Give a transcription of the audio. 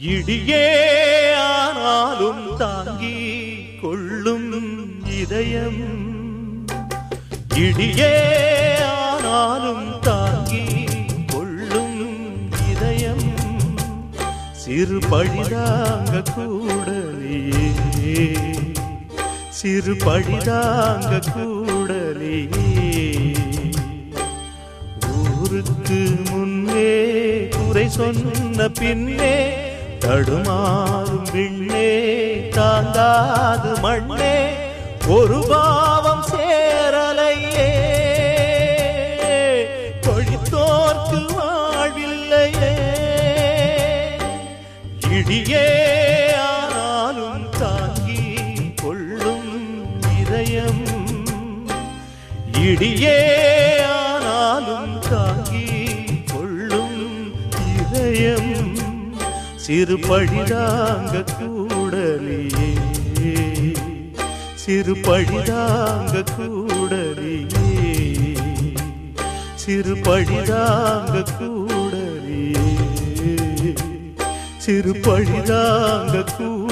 இடியே ஆனாலும் தாங்கி கொள்ளும் இதயம் இடியே ஆனாலும் தாங்கி கொள்ளும் இதயம் சிறு பழிதாங்க கூடலியே சிறு பழிதாங்க கூடலியே ஊருக்கு முன்னே குறை சொன்ன பின்னே தடுமாறும் விண்ணே தாங்காது மண்ணே ஒரு பாவம் சேரலையே கொழித்தோர்க்கு வாழ்வில்லையே இடியே ஆனாலும் தாங்கி கொள்ளும் இதயம் இடியே ஆனாலும் தாங்கி கொள்ளும் இதயம் சிறு பழிதாங்க கூடலியே சிறு பழிதாங்க கூடலியே சிறு பழிதாங்க கூடலியே சிறு பழிதாங்க கூட